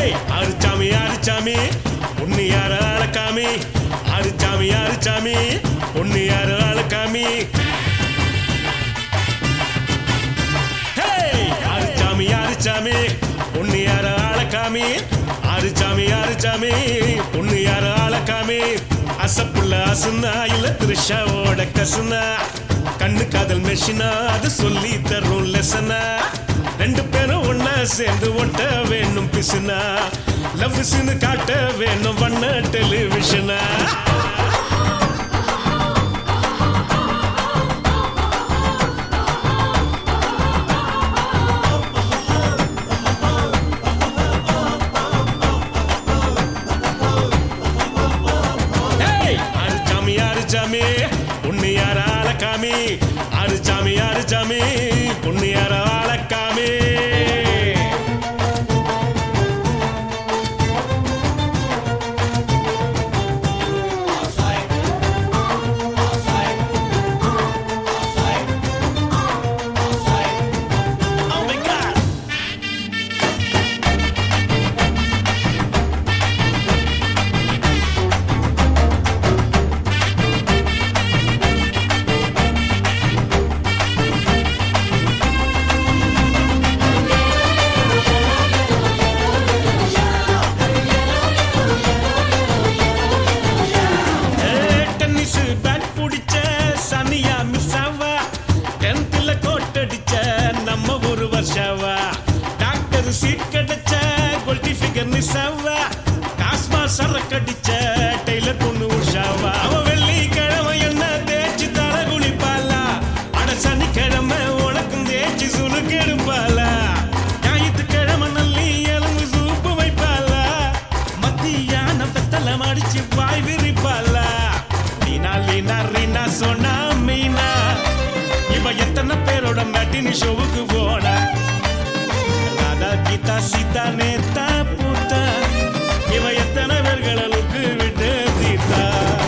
ஏய் அரிச்சாமி அரிச்சாமி உன்னை யார அழக்காமி அரிச்சாமி அரிச்சாமி உன்னை யார அழக்காமி ஹேய் அரிச்சாமி அரிச்சாமி உன்னை யார அழக்காமி அரிச்சாமி அரிச்சாமி உன்னை யார அழக்காமி அசப்புள்ள அசுனா இல்ல திருஷாவோட கசுனா கண்ணு காதல் மெஷினா அது சொல்லி தரும் லெசனா ரெண்டு பேரும் ஒன்னா சேர்ந்து ஒட்ட வேணும் பிசுனா லவ் காட்ட வேணும் வண்ண டெலிவிஷனா ஏய் அரிச்சாமி அரிச்சாமி உன்னை யார அழக்காமி அரிச்சாமி அரிச்சாமி உன்னை யார அழக்காமி Oh my God! Tennis bat பிடிச்ச சனியா மிஸ் ஆவா டென்த்ல கோட்டடிச்ச நம்ம ஒரு வருஷாவா டாக்டர் சீட் கிடைச்ச கொல்டி ஃபிகர் மிஸ் ஆவா காஸ்மா சரக்கடிச்ச டெய்லர் பொண்ணு உஷாவா அவ வெள்ளிக்கிழமை என்ன தேய்ச்சி தலை குளிப்பாளா அட சனிக்கிழமை உனக்கும் தேய்ச்சி சுலுக்கு எடுப்பாளா ஞாயிற்றுக்கிழமை நல்லி எலும்பு சூப்பு வைப்பாளா மத்தியான வெத்தல மடிச்சு வாய் விரிப்பாளா லீனா லீனா ரீனா சொன்னா மீனா இவ எத்தனை பேரோட நட்டினி ஷோவுக்கு போனா ராதா கீதா சீதா நேத்தா பூத்தா இவ எத்தனை பேர்களுக்கு விட்டு தீத்தா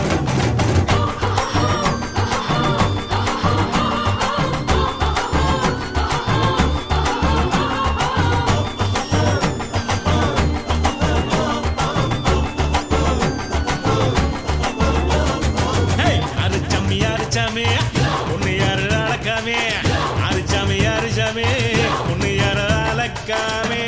ஹேய் அரிச்சாமி அரிச்சாமி உன்னை யாரு அழக்காமே அரிச்சாமி அரிச்சாமி உன்னை யாரு அழக்காமே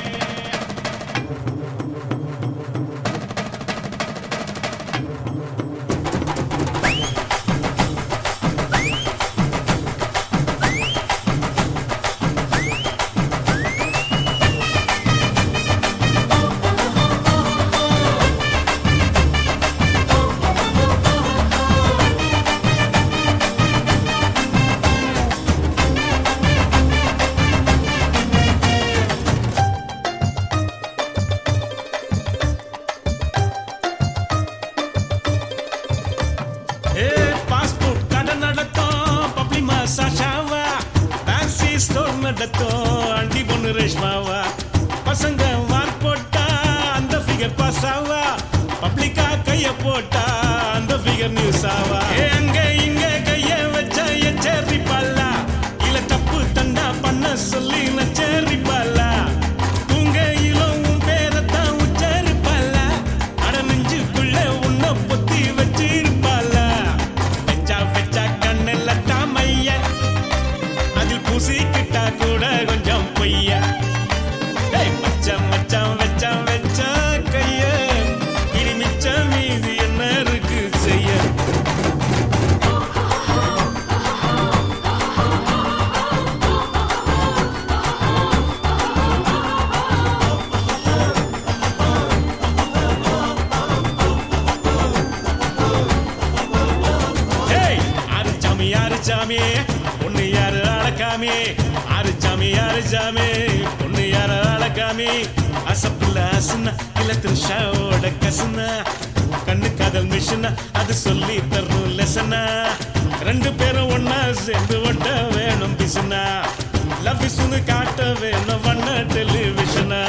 ஏ பாஸ்போர்ட் கடை நடத்தும் பப்ளிமா சாஷாவா ஃபேன்சி ஸ்டோர் நடத்தும் அண்டி பொண்ணு ரேஷ்மாவா பசங்க மார்க் போட்டா அந்த ஃபிகர் பாஸ் ஆவா பப்ளிக்கா கைய போட்டா அந்த ஃபிகர் நியூஸ் ஆவா ஏ அங்க இங்க கைய வச்சா எச்சரிப்பாளா இல்ல தப்பு தண்டா பண்ண சொல்லி நச்சரிப்பாளா உங்கையிலும் உன் பேரத்தான் உச்சரிப்பாளா அட நெஞ்சுக்குள்ள உன்னை பொத்தி வச்சிருப்பாளா வெச்சா வெச்சா கண்ணில் தாமைய அதில் பூசிக்கிட்டா கூட கொஞ்சம் பொய்ய டேய் மச்சான் மச்சான் வச்சான் வச்சா கைய இனி மிச்சம் மீதி என்ன இருக்கு செய்ய ஏய் அரிச்சாமி அரிச்சாமி உன்னை யாரு அழக்காமி அரிச்சாமி அரிச்சாமி உன்னை யாரு அழக்காமி அசப்புல அசுனா இல்ல திருஷாவோட கசுனா கண்ணு காதல் மிஷினா அது சொல்லி தரும் லெசனா ரெண்டு பேரும் ஒன்னா சேர்ந்து ஒட்ட வேணும் பிசுனா லவ் காட்ட வேணும் வண்ண டெலிவிஷனா